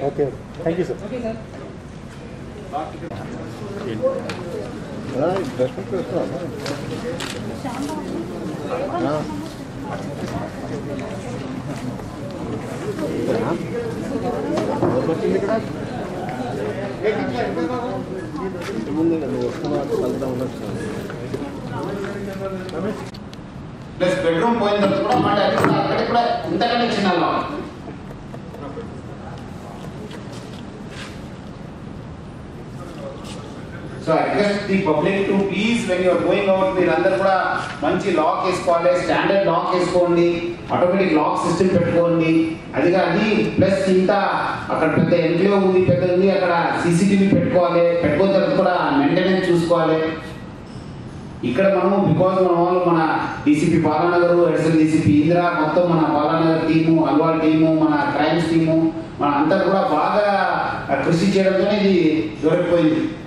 okay thank you sir plus bedroom పోయిన తర్వాత కూడా మళ్ళీ అది కూడా అక్కడ కూడా ఇంతకంటే చిన్న lock so I request the public to please when you're going out మీరందరూ కూడా మంచి లాక్ వేసుకోవాలి స్టాండర్డ్ లాక్ వేసుకోండి ఆటోమేటిక్ లాక్ సిస్టమ్ పెట్టుకోండి అది కాదు ప్లస్ ఇంత అక్కడ పెద్ద ఎన్క్లేవ్ ఉంది పెద్ద ఉంది అక్కడ సీసీటీవీ పెట్టుకోవాలి పెట్టుకున్న తర్వాత కూడా మెయింటెనెన్స్ చూసుకోవాలి ఇక్కడ మనము బికాజ్ మన వాళ్ళు మన డీసీపీ బాలానగర్ ఎడిసన్ డీసీపీ ఇందిరా మొత్తం మన బాలానగర్ టీము అల్వాల్ టీము మన క్రైమ్స్ టీము మన అంతా కూడా బాగా కృషి చేయడంతోనే ఇది దొరికిపోయింది